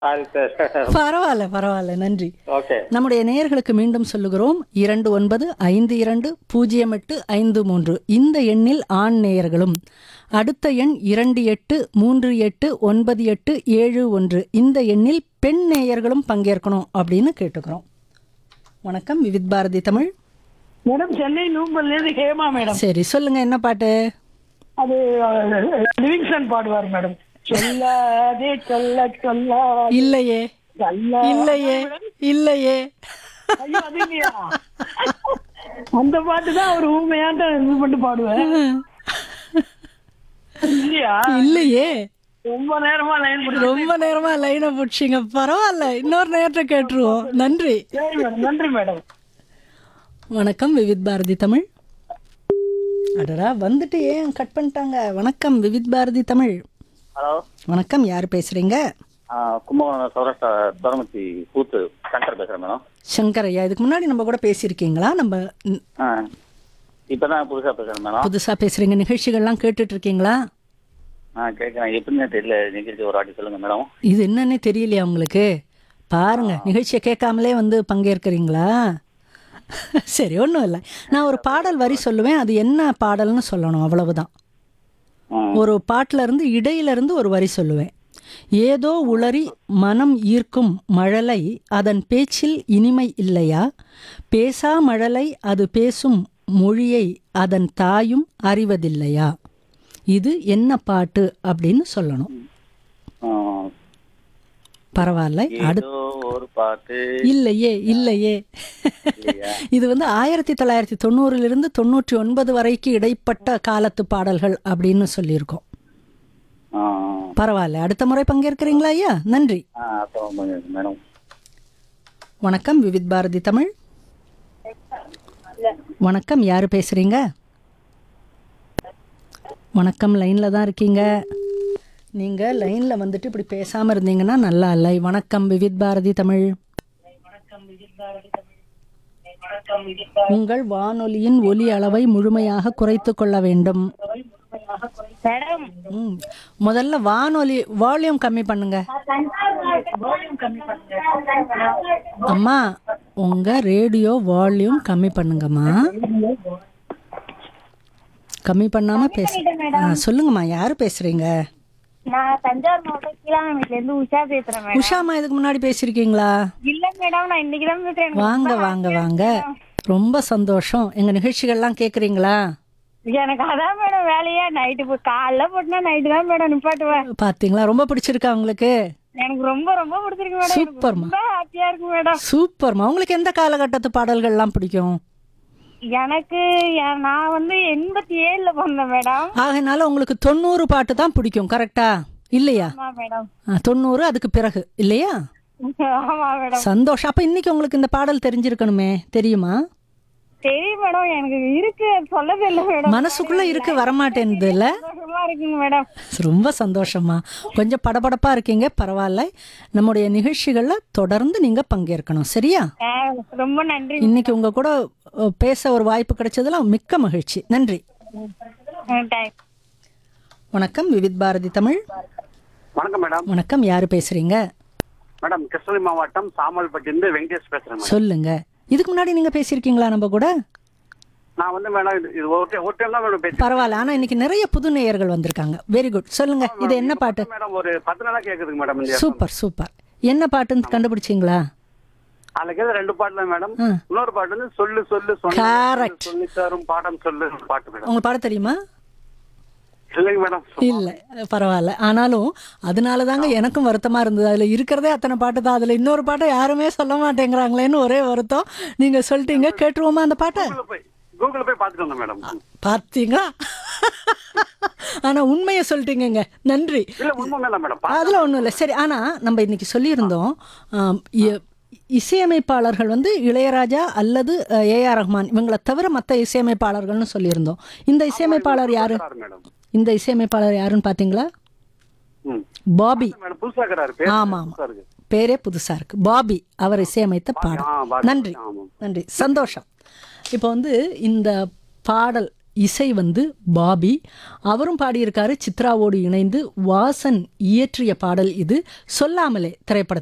பரவாயில்ல பரவாயில்ல நன்றி ஓகே நம்முடைய நேயர்களுக்கு மீண்டும் சொல்லுகிறோம் இரண்டு ஒன்பது ஐந்து இரண்டு பூஜ்ஜியம் எட்டு ஐந்து மூன்று இந்த எண்ணில் ஆண் நேயர்களும் அடுத்த எண் இரண்டு எட்டு மூன்று எட்டு ஒன்பது எட்டு ஏழு ஒன்று இந்த எண்ணில் பெண் நேயர்களும் பங்கேற்கணும் அப்படின்னு கேட்டுக்கிறோம் வணக்கம் விவித் பாரதி தமிழ் மேடம் சென்னை நூம்பல்ல இருந்து ஹேமா மேடம் சரி சொல்லுங்க என்ன பாட்டு அது அஹ், லிவிங்ஸ்டன் பாடுவார் மேடம் சொல்லாதே சொல்ல சொல்ல இல்லையே சொல்ல இல்லையே இல்லையே ஐயோ அது இல்லையா அந்த பாட்டு தான் அவர் ஊமையாட்ட இது பண்ணி பாடுவேன் இல்லையா இல்லையே ரொம்ப நேரமா லைன் பண்ணி ரொம்ப நேரமா லைனை பிடிச்சிங்க பரவாயில்ல இன்னொரு நேரத்தை கேட்டுருவோம் நன்றி சரி மேடம் நன்றி மேடம் வணக்கம் விவித் பாரதி தமிழ் அடடா வந்துட்டு ஏன் கட் பண்ணிட்டாங்க வணக்கம் விவித் பாரதி தமிழ் ஹலோ வணக்கம் யார் பேசுறீங்க கும்பகோணம் சௌராஷ்டிரா தோரமத்தி கூத்து சங்கர் பேசுறேன் மேடம் சங்கர் ஐயா இதுக்கு முன்னாடி நம்ம கூட பேசியிருக்கீங்களா நம்ம ம், ஆ இப்பதான் புதுசா பேசுறேன் மேடம் புதுசா பேசுறீங்க நிகழ்ச்சிகள்லாம் கேட்டுட்டு இருக்கீங்களா ஆ கேட்கறேன் எப்படின்னு தெரியல நிகழ்ச்சி ஒரு வாட்டி சொல்லுங்க மேடம் இது என்னன்னே தெரியலையா உங்களுக்கு பாருங்க நிகழ்ச்சியை கேட்காமலே வந்து பங்கேற்கிறீங்களா சரி ஒன்றும் இல்லை நான் ஒரு பாடல் வரி சொல்லுவேன் அது என்ன பாடல்னு சொல்லணும் அவ்வளவுதான் ம். ஒரு பாட்டுல இருந்து இடையில இருந்து ஒரு வரி சொல்லுவேன் ஏதோ உளறி மனம் ஈர்க்கும் மழலை அதன் பேச்சில் இனிமை இல்லையா பேசா மழலை அது பேசும் மொழியை அதன் தாயும் அறிவதில்லையா இது என்ன பாட்டு அப்படின்னு சொல்லணும் ஆ, பரவாயில்ல அடுத்து ஏதோ ஒரு பாட்டு இல்லையே இல்லையே இல்லையா? இது வந்து ஆயிரத்தி தொள்ளாயிரத்தி தொண்ணூறிலிருந்து தொண்ணூற்றி ஒன்பது வரைக்கும் இடைப்பட்ட காலத்து பாடல்கள் அப்படின்னு சொல்லியிருக்கோம் ஆ, பரவாயில்ல அடுத்த முறை பங்கேற்கிறீங்களா ஐயா நன்றி ஆ அப்புறம் கொஞ்சம் மேடம் வணக்கம் விவித் பாரதி தமிழ் வணக்கம் யாரு பேசுறீங்க வணக்கம் லைன்ல தான் இருக்கீங்க நீங்க லைன்ல வந்துட்டு இப்படி பேசாம இருந்தீங்கன்னா நல்லா இல்லை வணக்கம் விவித் பாரதி தமிழ் உங்கள் வானொலியின் ஒலி அளவை முழுமையாக குறைத்து கொள்ள வேண்டும் மேடம் ம். முதல்ல வானொலி வால்யூம் கம்மி பண்ணுங்க அம்மா உங்க ரேடியோ வால்யூம் கம்மி பண்ணுங்கம்மா கம்மி பண்ணாம பேச ஆ, சொல்லுங்கம்மா யாரு பேசுறீங்க நான் தஞ்சாவூர் மாவட்டம் கீழாமேட்ல இருந்து உஷா பேசுறேன் மேடம் உஷாமா இதுக்கு முன்னாடி பேசியிருக்கீங்களா இல்ல மேடம் நான் இன்னைக்கு தான் பேசுறேன் எனக்கு வாங்க ரொம்ப வாங்க happy-ஆ வாங்க இருக்கு ரொம்ப சந்தோஷம் எங்க நிகழ்ச்சிகள்லாம் கேக்குறீங்களா மேடம். எனக்கு அதான் மேடம் வேலையா நைட்டு போய் காலைல போட்டுனா நைட்டு தான் மேடம் நிப்பாட்டுவேன் பாத்தீங்களா ரொம்ப பிடிச்சிருக்கா உங்களுக்கு எனக்கு ரொம்ப ரொம்ப பிடிச்சிருக்கு மேடம் எனக்கு சூப்பர்மா. ரொம்ப ஹாப்பியா இருக்கு மேடம் சூப்பர்மா உங்களுக்கு எந்த காலகட்டத்து பாடல்கள்லாம் பிடிக்கும் எனக்கு எ- நான் வந்து எண்பத்தி ஏழுல பிறந்தேன் மேடம் ஆகையினால உங்களுக்கு தொண்ணூறு பாட்டு தான் பிடிக்கும் கரெக்டா இல்லையா ஆமா மேடம் ஆ, தொண்ணூறு அதுக்கு பிறகு இல்லையா ஆமா மேடம் சந்தோஷம் அப்ப இன்னைக்கு உங்களுக்கு இந்த பாடல் தெரிஞ்சிருக்கணுமே தெரியுமா தெரியும் மேடம் எனக்கு இருக்கு அது சொல்ல தெரியல மேடம் மனசுக்குள்ள இருக்கு வரமாட்டேன்து இல்ல சந்தோஷமா இருக்குங்க மேடம் ரொம்ப சந்தோஷமா கொஞ்சம் படபடப்பா இருக்கீங்க பரவாயில்ல நம்முடைய நிகழ்ச்சிகள்ல தொடர்ந்து நீங்க பங்கேற்கணும் சரியா ஆ, ரொம்ப நன்றி இன்னைக்கு உங்க கூட அ, பேச ஒரு வாய்ப்பு கிடைச்சதுல மிக்க மகிழ்ச்சி நன்றி தேங்க்ஸ் வணக்கம் விவித் பாரதி தமிழ் வணக்கம் மேடம் வணக்கம் யாரு பேசுறீங்க மேடம் கிருஷ்ணகிரி மாவட்டம் சாமல்பட்டியிலிருந்து வெங்கடேஷ் பேசுறேன் மேடம் சொல்லுங்க இதுக்கு முன்னாடி நீங்க பேசியிருக்கீங்களா நம்ம கூட நான் வந்து மேடம் இது- இது ஒரு டைம் ஒரு டைம் தான் மேடம் பேசி பரவாயில்ல ஆனா இன்னைக்கு நிறைய புது நேயர்கள் வந்திருக்காங்க வெரி குட் சொல்லுங்க இது என்ன பாட்டு மேடம் ஒரு பத்து நாளா கேக்குதுங்க மேடம் இந்த சூப்பர் சூப்பர் என்ன பாட்டுன்னு கண்டுபிடிச்சிங்களா அதுல கேக்குற ரெண்டு பாட்டு தான் மேடம் ஆ. இன்னொரு பாட்டு வந்து சொல்லு சொல்லு Correct. சொன்ன சொல்லி தரும் பாடம் சொல்லு பாட்டு மேடம் உங்களுக்கு பாட தெரியுமா இல்லைங்க மேடம் இல்ல பரவாயில்ல ஆனாலும் அதனால தாங்க எனக்கும் வருத்தமா இருந்தது அதுல இருக்கிறதே அத்தனை பாட்டு தான் அதுல இன்னொரு பாட்டை யாருமே சொல்ல மாட்டேங்கிறாங்களேன்னு ஒரே வருத்தம் நீங்க சொல்லிட்டீங்க கேட்டுருவோமா அந்த பாட்டை கூகுள்ல போய் கூகுள்ல போய் பாத்துட்டு வந்தேன் மேடம் பாத்தீங்களா ஆனா உண்மையை சொல்லிட்டீங்கங்க நன்றி இல்ல உண்மை மேடம் மேடம் அதில் ஒன்றும் இல்லை சரி ஆனால் நம்ம இன்னைக்கு சொல்லியிருந்தோம் ஆம், இ- இசையமைப்பாளர்கள் வந்து இளையராஜா அல்லது ஏஆர் ரஹ்மான் இவங்களை தவிர மற்ற இசையமைப்பாளர்கள்னு சொல்லியிருந்தோம் இந்த இசையமைப்பாளர் யாரு மேடம் இந்த இசையமைப்பாளர் யாருன்னு பார்த்தீங்களா ம் பாபி மேடம் புதுசா இருக்கிறாரு பேர் ஆமா ஆமா புதுசா இருக்கு பேரே புதுசா இருக்கு பாபி அவர் இசையமைத்த ஆ, பாடல் பாபி. நன்றி ஆமாம். நன்றி சந்தோஷம் இப்போ வந்து இந்த பாடல் இசை வந்து பாபி அவரும் பாடியிருக்காரு சித்ராவோடு இணைந்து வாசன் இயற்றிய பாடல் இது சொல்லாமலே திரைப்படத்தில்